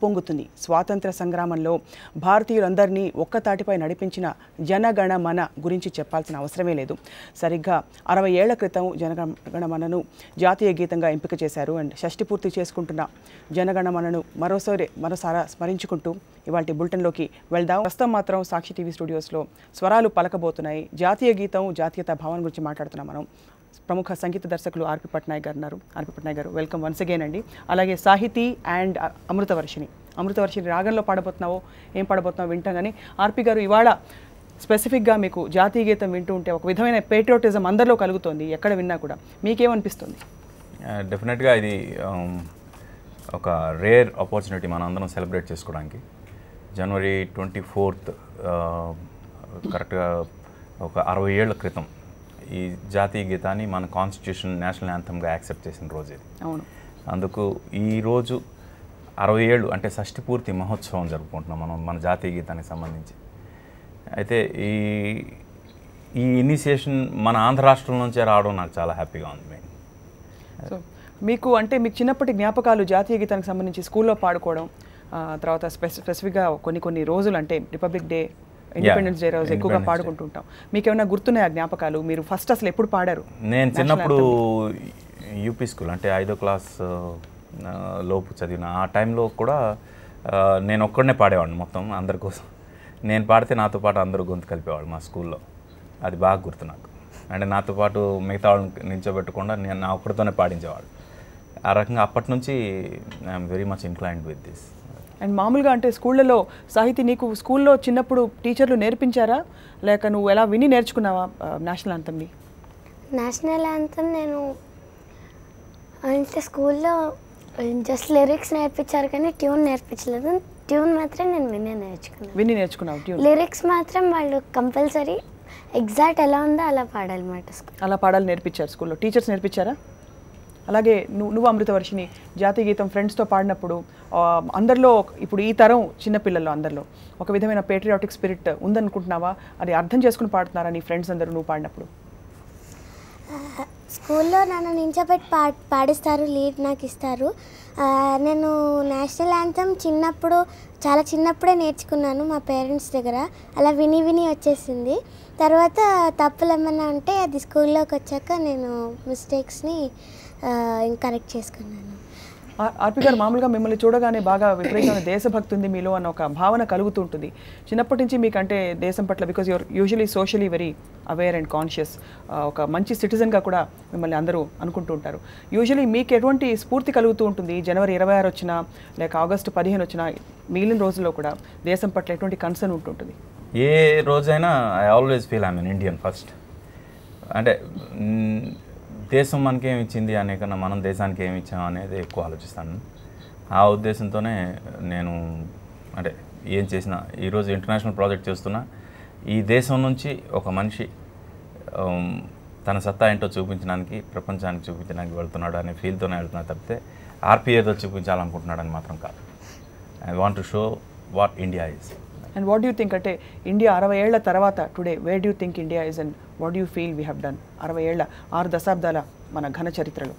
ఉప్పొంగుతుంది స్వాతంత్ర సంగ్రామంలో భారతీయులందరినీ ఒక్కతాటిపై నడిపించిన జనగణ మన గురించి చెప్పాల్సిన అవసరమే లేదు సరిగ్గా అరవై ఏళ్ల క్రితం జనగణమనను జాతీయ గీతంగా ఎంపిక చేశారు అండ్ షష్టి పూర్తి చేసుకుంటున్న జనగణమనను మరోసారి మరోసారి స్మరించుకుంటూ ఇవాళ బులెటిన్లోకి వెళ్దాం ప్రస్తుతం మాత్రం సాక్షి టీవీ స్టూడియోస్లో స్వరాలు పలకబోతున్నాయి జాతీయ గీతం జాతీయత భావన గురించి మాట్లాడుతున్నాం మనం ప్రముఖ సంగీత దర్శకులు ఆర్పి పట్నాయక్ గారు ఉన్నారు ఆర్పి పట్నాయక్ గారు వెల్కమ్ వన్స్ అగైన్ అండి అలాగే సాహితీ అండ్ అమృతవర్షిణి అమృతవర్షిణి రాగంలో పాడబోతున్నావో ఏం పాడబోతున్నావో వింటాం కానీ ఆర్పి గారు ఇవాళ స్పెసిఫిక్గా మీకు జాతీయ గీతం వింటూ ఉంటే ఒక విధమైన పేట్రియాటిజం అందరిలో కలుగుతోంది ఎక్కడ విన్నా కూడా మీకేమనిపిస్తుంది డెఫినెట్గా ఇది um, ఒక రేర్ ఆపర్చునిటీ మనం అందరం సెలబ్రేట్ చేసుకోవడానికి జనవరి ట్వంటీ ఫోర్త్ కరెక్ట్గా ఒక అరవై ఏళ్ల క్రితం ఈ జాతీయ గీతాన్ని మన కాన్స్టిట్యూషన్ నేషనల్ యాంథమ్గా యాక్సెప్ట్ చేసిన రోజు ఇది అవును అందుకు ఈరోజు అరవై ఏళ్ళు అంటే షష్టి పూర్తి మహోత్సవం జరుపుకుంటున్నాం మనం మన జాతీయ గీతానికి సంబంధించి అయితే ఈ ఈ ఇనిషియేషన్ మన ఆంధ్ర రాష్ట్రం నుంచే రావడం నాకు చాలా హ్యాపీగా ఉంది మెయిన్ సో మీకు అంటే మీకు చిన్నప్పటి జ్ఞాపకాలు జాతీయ గీతానికి సంబంధించి స్కూల్లో పాడుకోవడం ఆ, తర్వాత స్పెసి స్పెసిఫిక్గా కొన్ని కొన్ని రోజులు అంటే రిపబ్లిక్ డే ఇండిపెండెన్స్ డే రోజు ఎక్కువగా Independence Day. పాడుకుంటుంటాం మీకు ఏమైనా గుర్తున్నాయా జ్ఞాపకాలు మీరు ఫస్ట్ అసలు ఎప్పుడు పాడారు నేను National చిన్నప్పుడు anthem. యూపీ స్కూల్ అంటే ఐదో క్లాస్ ఆ, లోపు చదివిన ఆ టైంలో కూడా ఆ, నేను ఒక్కడనే పాడేవాడిని మొత్తం అందరి కోసం నేను పాడితే నాతో పాటు అందరూ గొంతు కలిపేవాళ్ళు మా స్కూల్లో అది బాగా గుర్తు నాకు అంటే నాతో పాటు మిగతా వాళ్ళని నిల్చోబెట్టకుండా నేను నా ఒక్కడితోనే పాడించేవాడు ఆ రకంగా అప్పటి నుంచి I'm very much inclined with this and మామూలుగా అంటే స్కూళ్ళలో సాహితీ నీకు స్కూల్లో చిన్నప్పుడు టీచర్లు నేర్పించారా లేక నువ్వు ఎలా విని నేర్చుకున్నావా నేషనల్ అంతమ్ని నేషనల్ యాంథమ్ నేను అంటే స్కూల్లో జస్ట్ లిరిక్స్ నేర్పించారు కానీ ట్యూన్ నేర్పించలేదు ట్యూన్ మాత్రం నేను వినే నేర్చుకున్నాను విని నేర్చుకున్నావు ట్యూన్ లిరిక్స్ మాత్రం వాళ్ళు కంపల్సరీ ఎగ్జాక్ట్ ఎలా ఉందో అలా పాడాలన్నమాట స్కూల్ అలా పాడాలి నేర్పించారు స్కూల్లో టీచర్స్ నేర్పించారా అలాగే నువ్వు నువ్వు అమృతవర్షిని జాతీయ గీతం ఫ్రెండ్స్తో పాడినప్పుడు ఆ, అందరిలో ఇప్పుడు ఈ తరం చిన్నపిల్లల్లో అందరిలో ఒక విధమైన పేట్రియాటిక్ స్పిరిట్ ఉందనుకుంటున్నావా అది అర్థం చేసుకుని పాడుతున్నారా నీ ఫ్రెండ్స్ అందరూ నువ్వు పాడినప్పుడు స్కూల్లో నన్ను నించోబెట్టి పా పాడిస్తారు లీడ్ నాకు ఇస్తారు ఆ, నేను నేషనల్ యాంథమ్ చిన్నప్పుడు చాలా చిన్నప్పుడే నేర్చుకున్నాను మా పేరెంట్స్ దగ్గర అలా విని విని వచ్చేసింది తర్వాత తప్పులు ఏమన్నా ఉంటే అది స్కూల్లోకి వచ్చాక నేను మిస్టేక్స్ని కరెక్ట్ చేసుకున్నాను ఆ- ఆర్పి గారు మామూలుగా మిమ్మల్ని చూడగానే బాగా విపరీతమైన దేశభక్తి ఉంది మీలో అన్న ఒక భావన కలుగుతూ ఉంటుంది చిన్నప్పటి నుంచి మీకు అంటే దేశం పట్ల because your usually socially very aware and conscious ఒక మంచి సిటిజన్గా కూడా మిమ్మల్ని అందరూ అనుకుంటూ ఉంటారు యూజువలీ మీకు ఎటువంటి స్ఫూర్తి కలుగుతూ ఉంటుంది జనవరి ఇరవై ఆరు వచ్చినా లేక ఆగస్టు పదిహేను వచ్చినా మిగిలిన రోజుల్లో కూడా దేశం పట్ల ఎటువంటి కన్సర్న్ ఉంటుంటుంది ఏ రోజైనా I always feel I mean Indian first అంటే మ్, దేశం మనకి ఏమి ఇచ్చింది అనే కన్నా మనం దేశానికి ఏమి ఇచ్చాం అనేది ఎక్కువ ఆలోచిస్తాను ఆ ఉద్దేశంతోనే నేను అంటే ఏం చేసినా ఈరోజు ఇంటర్నేషనల్ ప్రాజెక్ట్ చేస్తున్నా ఈ దేశం నుంచి ఒక మనిషి ఉమ్, తన సత్తా ఏంటో చూపించడానికి ప్రపంచానికి చూపించడానికి వెళ్తున్నాడు అనే ఫీల్తోనే వెళ్తున్నా తప్పితే ఆర్పీ ఏదో చూపించాలనుకుంటున్నాడని మాత్రం కాదు I want to show what India is and what you think అంటే ఇండియా అరవై ఏళ్ల తర్వాత today where do think India is and what you feel we have done అరవై ఏళ్ల ఆరు దశాబ్దాల మన ఘన చరిత్రలో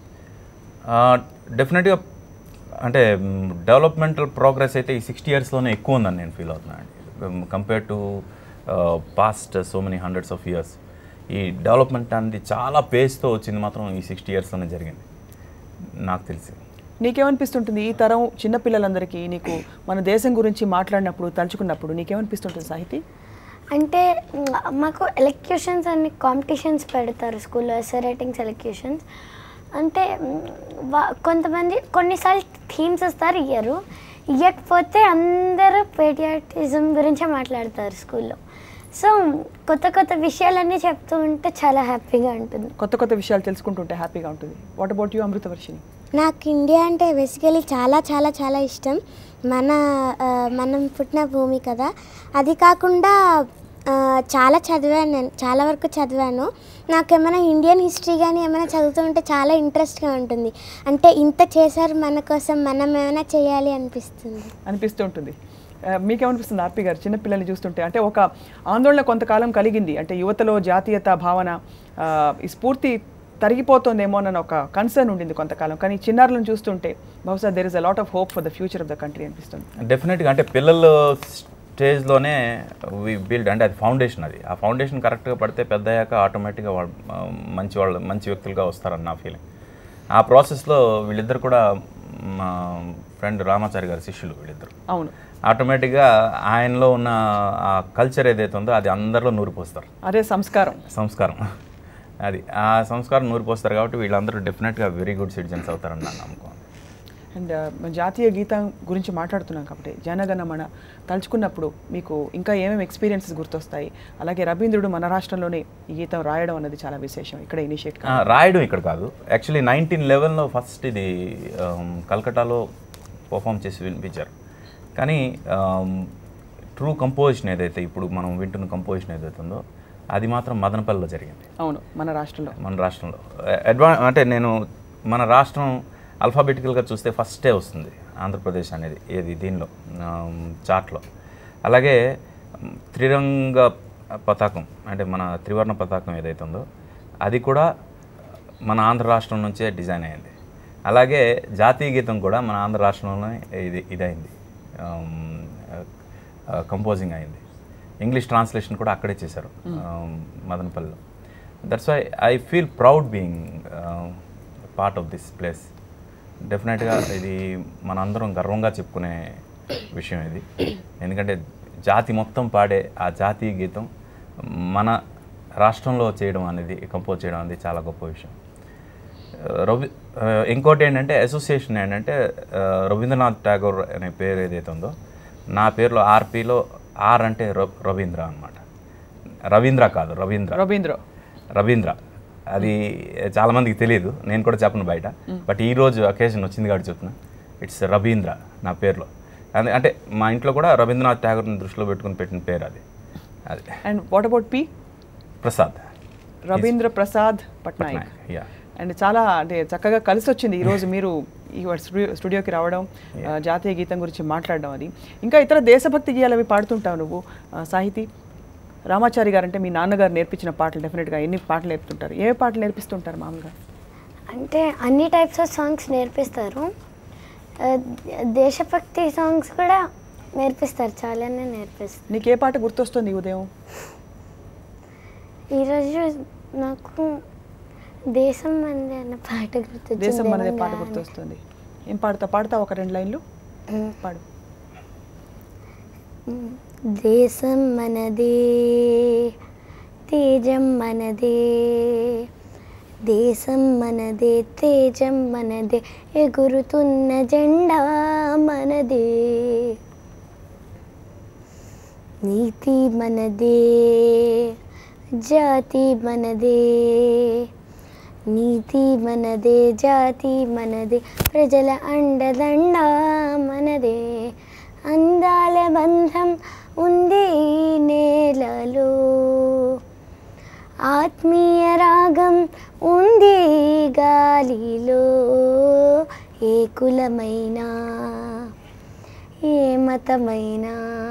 డెఫినెట్గా అంటే డెవలప్మెంటల్ ప్రోగ్రెస్ అయితే ఈ సిక్స్టీ ఇయర్స్లోనే ఎక్కువ ఉందని నేను ఫీల్ అవుతున్నాను అండి compare to past so many hundreds of years ఈ డెవలప్మెంట్ అనేది చాలా పేస్తో వచ్చింది మాత్రం ఈ సిక్స్టీ ఇయర్స్లోనే జరిగింది నాకు తెలిసి నీకేమనిపిస్తుంటుంది ఈ తరం చిన్నపిల్లలందరికీ నీకు మన దేశం గురించి మాట్లాడినప్పుడు తలుచుకున్నప్పుడు నీకేమనిపిస్తుంటుంది సాహితీ అంటే మ్, మాకు ఎలక్యూషన్స్ అన్ని కాంపిటీషన్స్ పెడతారు స్కూల్లో ఎస్ఏ రైటింగ్స్ ఎలక్యూషన్స్ అంటే మ్, వా- కొంతమంది కొన్నిసార్లు థీమ్స్ వస్తారు ఇయ్యరు ఇయ్యకపోతే అందరూ పేట్రియాటిజం గురించే మాట్లాడతారు స్కూల్లో సో కొత్త కొత్త విషయాలన్నీ చెప్తూ ఉంటే చాలా హ్యాపీగా ఉంటుంది కొత్త కొత్త విషయాలు తెలుసుకుంటుంటే హ్యాపీగా ఉంటుంది వాట్ అబౌట్ యూ అమృతవర్షిని నాకు ఇండియా అంటే బేసికలీ చాలా చాలా చాలా ఇష్టం మన ఆ, మనం పుట్టిన భూమి కదా అది కాకుండా ఆ, చాలా చదివాను నేను చాలా వరకు చదివాను నాకు ఏమైనా ఇండియన్ హిస్టరీ కానీ ఏమైనా చదువుతూ ఉంటే చాలా ఇంట్రెస్ట్గా ఉంటుంది అంటే ఇంత చేశారు మన కోసం మనం ఏమైనా చేయాలి అనిపిస్తుంది అనిపిస్తూ ఉంటుంది ఆ, మీకేమనిపిస్తుంది ఆర్పి గారు చిన్నపిల్లల్ని చూస్తుంటే అంటే ఒక ఆందోళన కొంతకాలం కలిగింది అంటే యువతలో జాతీయత భావన ఆ, ఈ స్ఫూర్తి తరిగిపోతుందేమో అన్న ఒక కన్సర్న్ ఉండింది కొంతకాలం కానీ చిన్నారులను చూస్తుంటే బహుశా there is a lot of hope for the future of the country అనిపిస్తుంది డెఫినెట్గా అంటే పిల్లలు స్టేజ్లోనే వి బిల్డ్ అంటే అది ఫౌండేషన్ అది ఆ ఫౌండేషన్ కరెక్ట్గా పడితే పెద్ద అయ్యాక ఆటోమేటిక్గా వాళ్ళు ఆ, మంచి వాళ్ళు మంచి వ్యక్తులుగా వస్తారని నా ఫీలింగ్ ఆ ప్రాసెస్లో వీళ్ళిద్దరు కూడా మా ఫ్రెండ్ రామాచారి గారి శిష్యులు వీళ్ళిద్దరు అవును ఆటోమేటిక్గా ఆయనలో ఉన్న ఆ కల్చర్ ఏదైతే ఉందో అది అందరిలో నూరిపోస్తారు అదే సంస్కారం సంస్కారం అది ఆ సంస్కారం నూరిపోస్తారు కాబట్టి వీళ్ళందరూ డెఫినెట్గా వెరీ గుడ్ సిటిజన్స్ అవుతారని నా నమ్మకం అండ్ జాతీయ గీతం గురించి మాట్లాడుతున్నాం కాబట్టి జనగణమన తలుచుకున్నప్పుడు మీకు ఇంకా ఏమేమి ఎక్స్పీరియన్సెస్ గుర్తొస్తాయి అలాగే రవీంద్రుడు మన రాష్ట్రంలోనే ఈ గీతం రాయడం అన్నది చాలా విశేషం ఇక్కడ ఇనిషియేట్ ఆ, రాయడం ఇక్కడ కాదు యాక్చువల్లీ నైన్టీన్ లెవెన్లో ఫస్ట్ ఇది ఆమ్, కల్కటాలో పర్ఫామ్ చేసి వినిపించారు కానీ ట్రూ కంపోజిషన్ ఏదైతే ఇప్పుడు మనం వింటున్న కంపోజిషన్ ఏదైతే ఉందో అది మాత్రం మదనపల్లిలో జరిగింది అవును మన రాష్ట్రంలో మన రాష్ట్రంలో అడ్వా అంటే నేను మన రాష్ట్రం అల్ఫాబెటికల్గా చూస్తే ఫస్టే వస్తుంది ఆంధ్రప్రదేశ్ అనేది ఏది దీనిలో ఆమ్, చార్ట్లో అలాగే మ్, త్రిరంగ పతాకం అంటే మన త్రివర్ణ పతాకం ఏదైతే ఉందో అది కూడా మన ఆంధ్ర రాష్ట్రం నుంచే డిజైన్ అయింది అలాగే జాతీయ గీతం కూడా మన ఆంధ్ర రాష్ట్రంలోనే ఇది ఇదైంది కంపోజింగ్ అయింది ఇంగ్లీష్ ట్రాన్స్లేషన్ కూడా అక్కడే చేశారు um, మదనపల్లిలో that's why I feel proud being part of this place డెఫినెట్గా ఇది మనందరం గర్వంగా చెప్పుకునే విషయం ఇది ఎందుకంటే జాతి మొత్తం పాడే ఆ జాతీయ గీతం మన రాష్ట్రంలో చేయడం అనేది కంపోజ్ చేయడం అనేది చాలా గొప్ప విషయం రవి ఆ, ఇంకోటి ఏంటంటే అసోసియేషన్ ఏంటంటే ఆ, రవీంద్రనాథ్ ఠాగూర్ అనే పేరు ఏదైతే ఉందో నా పేరులో ఆర్పిలో ఆర్ అంటే ర- రవీంద్ర అనమాట రవీంద్ర కాదు రవీంద్ర రవీంద్ర రవీంద్ర అది చాలామందికి తెలియదు నేను కూడా చెప్పను బయట బట్ ఈ రోజు అకేషన్ వచ్చింది కాబట్టి చెప్తున్నా ఇట్స్ రవీంద్ర నా పేరులో అది అంటే మా ఇంట్లో కూడా రవీంద్రనాథ్ ఠాగూర్ని దృష్టిలో పెట్టుకుని పెట్టిన పేరు అది అది and what about P Prasad Ravindra Prasad Patnaik yeah and చాలా అంటే చక్కగా కలిసి వచ్చింది ఈరోజు మీరు ఈ స్టూడియో స్టూడియోకి రావడం ఆ, జాతీయ గీతం గురించి మాట్లాడడం అది ఇంకా ఇతర దేశభక్తి గీయాలు అవి పాడుతుంటావు నువ్వు ఆ, సాహితీ రామాచారి గారు అంటే మీ నాన్నగారు నేర్పించిన పాటలు డెఫినెట్గా ఎన్ని పాటలు నేర్పుతుంటారు ఏ పాటలు నేర్పిస్తుంటారు మామూలుగా అంటే అన్ని టైప్స్ ఆఫ్ సాంగ్స్ నేర్పిస్తారు ఆ, దేశభక్తి సాంగ్స్ కూడా నేర్పిస్తారు చాలానే నేర్పిస్తారు నీకు ఏ పాట గుర్తొస్తుంది ఈ ఉదయం ఈరోజు నాకు దేశం మంది అన్న పాట గుర్తొచ్చింది దేశం మనదే పాట తెలంగాణ. గుర్తొస్తుంది ఏం పాడతా పాడతా ఒక రెండు లైన్లు పాడు దేశం మనదే తేజం మనదే దేశం మనదే తేజం మనదే ఎగురుతున్న జెండా మనదే నీతి మనదే జాతి మనదే నీతి మనదే జాతి మనదే ప్రజల అండదండ మనదే అందాల బంధం ఉంది ఈ నేలలో ఆత్మీయ రాగం ఉంది ఈ గాలిలో ఏ కులమైనా ఏ మతమైనా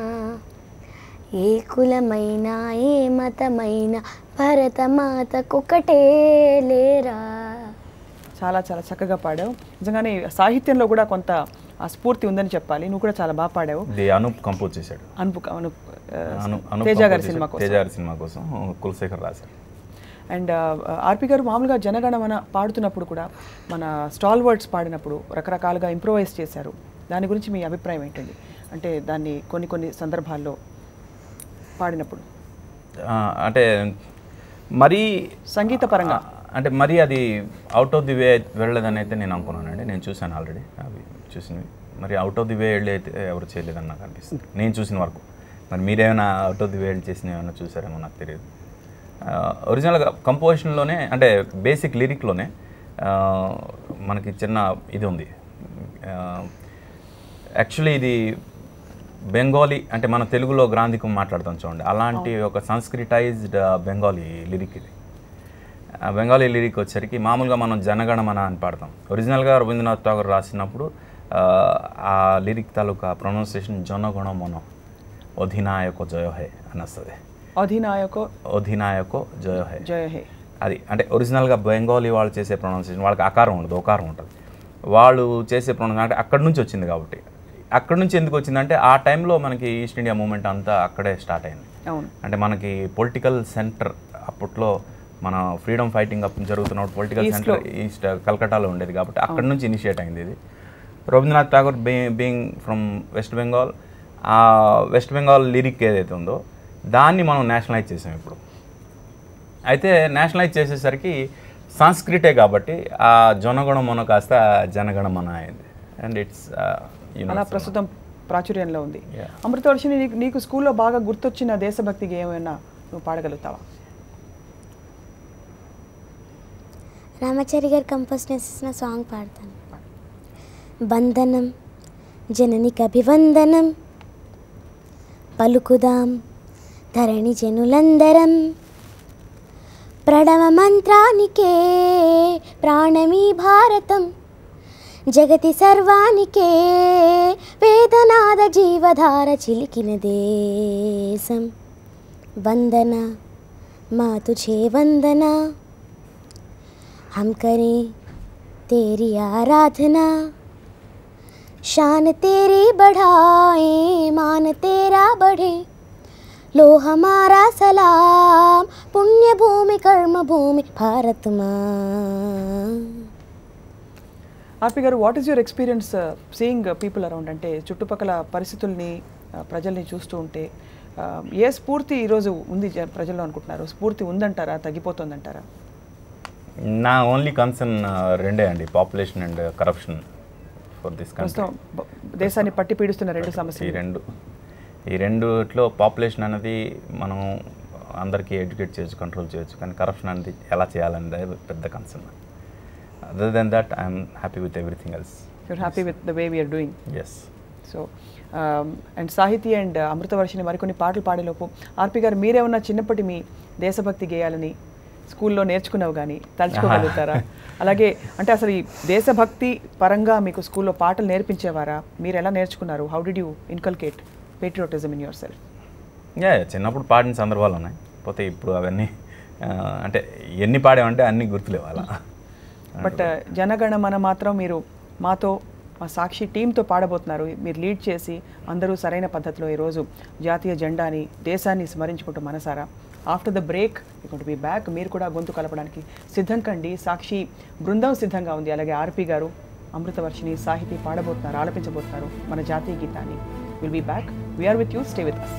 ఏ కులమైనా ఏ మతమైనా భరతమాతకొకటే లేరా చాలా చాలా చక్కగా పాడావు నిజంగానే సాహిత్యంలో కూడా కొంత ఆ స్ఫూర్తి ఉందని చెప్పాలి నువ్వు కూడా చాలా బాగా పాడావు ఇది అనూప్ కంపోజ్ చేశాడు అనుపు అనుప్ ఆ, అను అనూప్ తేజ గారి కంపోజ్ సినిమా చేశాడు. కోసం తేజ గారి సినిమా కోసం కులశేఖర్ రాశాడు అండ్ ఆర్పి గారు మామూలుగా జనగణమన పాడుతున్నప్పుడు కూడా మన స్టాల్ వర్డ్స్ పాడినప్పుడు రకరకాలుగా ఇంప్రూవైజ్ చేశారు దాని గురించి మీ అభిప్రాయం ఏంటండి అంటే దాన్ని కొన్ని కొన్ని సందర్భాల్లో పాడినప్పుడు ఆ, అంటే మరీ సంగీత పరంగా అంటే మరీ అది అవుట్ ఆఫ్ ది వే వెళ్ళలేదని అయితే నేను అనుకున్నానండి నేను చూశాను ఆల్రెడీ అవి చూసినవి మరి అవుట్ ఆఫ్ ది వే వెళ్ళి అయితే ఎవరు చేయలేదని నాకు అనిపిస్తుంది నేను చూసిన వరకు మరి మీరేమైనా అవుట్ ఆఫ్ ది వే వెళ్ళి చేసిన ఏమైనా చూసారేమో నాకు తెలియదు ఒరిజినల్గా కంపోజిషన్లోనే అంటే బేసిక్ లిరిక్లోనే మనకి చిన్న ఇది ఉంది యాక్చువల్లీ ఇది బెంగాలీ అంటే మన తెలుగులో గ్రాంధికం మాట్లాడతాం చూడండి అలాంటి ఒక సంస్కృటైజ్డ్ బెంగాలీ లిరిక్ ఇది ఆ బెంగాలీ లిరిక్ వచ్చేసరికి మామూలుగా మనం జనగణమన అని పాడతాం ఒరిజినల్గా రవీంద్రనాథ్ ఠాగూర్ రాసినప్పుడు ఆ, ఆ లిరిక్ తాలూకా ప్రొనౌన్సియేషన్ జనగణ మన అధినాయకో జయ హే అని వస్తుంది అధినాయకో అధినాయకో జయ హే జయ హే అది అంటే ఒరిజినల్గా బెంగాలీ వాళ్ళు చేసే ప్రొనౌన్సియేషన్ వాళ్ళకి అకారం ఉండదు ఒకారం ఉంటుంది వాళ్ళు చేసే ప్రొనౌన్స్ అంటే అక్కడి నుంచి వచ్చింది కాబట్టి అక్కడి నుంచి ఎందుకు వచ్చిందంటే ఆ టైంలో మనకి ఈస్ట్ ఇండియా మూమెంట్ అంతా అక్కడే స్టార్ట్ అయింది అవును అంటే మనకి పొలిటికల్ సెంటర్ అప్పట్లో మన ఫ్రీడమ్ ఫైటింగ్ అప్పుడు జరుగుతున్నప్పుడు పొలిటికల్ East సెంటర్ ఈస్ట్ కలకట్టాలో ఉండేది కాబట్టి అక్కడ నుంచి ఇనిషియేట్ అయింది ఇది Rabindranath Tagore be being from west Bengal ఆ వెస్ట్ బెంగాల్ లిరిక్ ఏదైతే ఉందో దాన్ని మనం నేషనలైజ్ చేసాం ఇప్పుడు అయితే నేషనలైజ్ చేసేసరికి సంస్కృతే కాబట్టి ఆ జనగణ మొన కాస్త జనగణ మన అయింది అండ్ ఇట్స్ అలా ప్రస్తుతం ప్రాచుర్యంలో ఉంది Yeah. అమృతవర్షిని నీకు నీకు స్కూల్లో బాగా గుర్తొచ్చిన దేశభక్తికి ఏమైనా నువ్వు పాడగలుగుతావా రామాచారి గారు కంపోజ్ చేసిన సాంగ్ పాడతాను వందనం జననికి అభివందనం పలుకుదాం ధరణి జనులందరం ప్రణవ మంత్రానికే ప్రాణమీ భారతం జగతి సర్వానికే వేదనాద జీవధార చిలికిన దేశం వందన మా తుఝే వందనా हम करें तेरी आराधना शान तेरी बढ़ाए मान तेरा बढ़े लो हमारा सलाम पुण्य भूमि कर्म भूमि भारत माँ ఆర్పి గారు what is your experience seeing people around అంటే చుట్టుపక్కల పరిస్థితుల్ని uh, ప్రజల్ని చూస్తూ ఉంటే uh, ఏ స్ఫూర్తి ఈరోజు ఉంది జ- ప్రజల్లో అనుకుంటున్నారు స్ఫూర్తి ఉందంటారా తగ్గిపోతుందంటారా నా ఓన్లీ కన్సర్న్ రెండే అండి population and corruption for this country ప్రస్తుతం బ- దేశాన్ని పట్టి పీడిస్తున్న రెండు ఈ సమస్యలు రెండు ఈ రెండుట్లో పాపులేషన్ అనేది మనం అందరికీ ఎడ్యుకేట్ చేయొచ్చు కంట్రోల్ చేయొచ్చు కానీ కరప్షన్ అనేది ఎలా చేయాలనేది పెద్ద concern other than that I'm happy with everything else you're happy with the way we're doing yes so and Sahithi and Amruthavarshini మరికొన్ని పాటలు పాడేలోపు ఆర్పి గారు మీరేమన్నా చిన్నప్పటి మీ దేశభక్తి గేయాలని స్కూల్లో నేర్చుకున్నావు కానీ తలుచుకోగలుగుతారా అలాగే అంటే అసలు ఈ దేశభక్తి పరంగా మీకు స్కూల్లో పాటలు నేర్పించేవారా మీరు ఎలా నేర్చుకున్నారు how did you inculcate patriotism in yourself yeah చిన్నప్పుడు పాడిన సందర్భాలు ఉన్నాయి పోతే ఇప్పుడు అవన్నీ ఆ, అంటే ఎన్ని పాడామంటే అన్ని గుర్తులేవు అలా బట్ జనగణమన మాత్రం మీరు మాతో మా సాక్షి టీంతో పాడబోతున్నారు మీరు లీడ్ చేసి అందరూ సరైన పద్ధతిలో ఈరోజు జాతీయ జెండాని దేశాన్ని స్మరించుకుంటూ మనసారా ఆఫ్టర్ ద బ్రేక్ ఇటువంటి బి బ్యాక్ మీరు కూడా గొంతు కలపడానికి సిద్ధం కండి సాక్షి బృందం సిద్ధంగా ఉంది అలాగే ఆర్పి గారు అమృతవర్షిని సాహితీ పాడబోతున్నారు ఆలపించబోతున్నారు మన జాతీయ గీతాన్ని will be back we're with you stay with us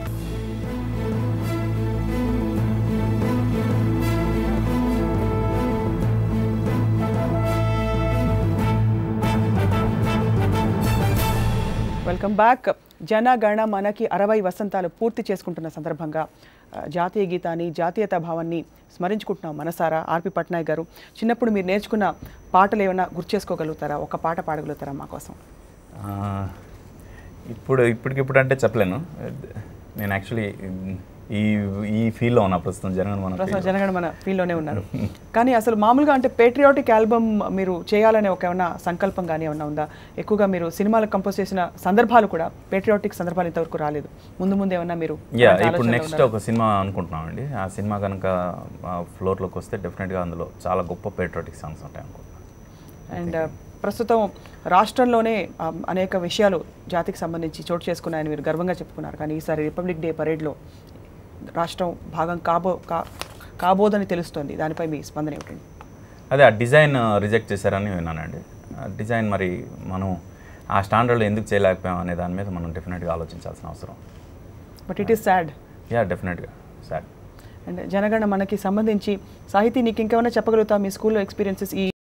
welcome back Janagana మనకి అరవై వసంతాలు పూర్తి చేసుకుంటున్న సందర్భంగా ఆ, జాతీయ గీతాన్ని జాతీయతా భావాన్ని స్మరించుకుంటున్నాం మనసారా ఆర్పి పట్నాయక్ గారు చిన్నప్పుడు మీరు నేర్చుకున్న పాటలు ఏమైనా గుర్తు చేసుకోగలుగుతారా ఒక పాట పాడగలుగుతారా మా కోసం ఆ, ఇప్పుడు ఇప్పటికిప్పుడు అంటే చెప్పలేను నేను యాక్చువల్లీ ఈ ఈ ఫీల్లో ఉన్నా ప్రస్తుతం జనగణ మన ప్రస్తుతం జనగణ మన ఫీల్డ్లోనే ఉన్నారు కానీ అసలు మామూలుగా అంటే పేట్రియాటిక్ ఆల్బమ్ మీరు చేయాలనే ఒక ఏమైనా సంకల్పం కానీ ఏమైనా ఉందా ఎక్కువగా మీరు సినిమాలకు కంపోజ్ చేసిన సందర్భాలు కూడా పేట్రియాటిక్ సందర్భాలు ఇంతవరకు రాలేదు ముందు ముందు ఏమన్నా మీరు యా అలాంటి ఇప్పుడు ఆలోచనలో నెక్స్ట్ ఉన్నారా? ఒక సినిమా అనుకుంటున్నామండి ఆ సినిమా కనుక ఫ్లోర్లోకి వస్తే డెఫినెట్గా అందులో చాలా గొప్ప పేట్రోటిక్ సాంగ్స్ ఉంటాయి అనుకుంటున్నాను అండ్ ప్రస్తుతం రాష్ట్రంలోనే ఆ, అనేక విషయాలు జాతికి సంబంధించి చోటు చేసుకున్నాయని మీరు గర్వంగా చెప్పుకున్నారు కానీ ఈసారి రిపబ్లిక్ డే పరేడ్లో రాష్ట్రం భాగం కాబో కా- కాబోదని తెలుస్తోంది దానిపై మీ స్పందన ఏమిటండి అదే ఆ డిజైన్ రిజెక్ట్ చేశారని విన్నానండి ఆ డిజైన్ మరి మనం ఆ స్టాండర్డ్లో ఎందుకు చేయలేకపోయాం అనే దాని మీద మనం డెఫినెట్గా ఆలోచించాల్సిన అవసరం but it is sad yeah డెఫినెట్గా సార్ అండ్ జనగణ మనకి సంబంధించి సాహితీ నీకు ఇంకేమైనా చెప్పగలుగుతావు మీ స్కూల్లో ఎక్స్పీరియన్సెస్ ఈ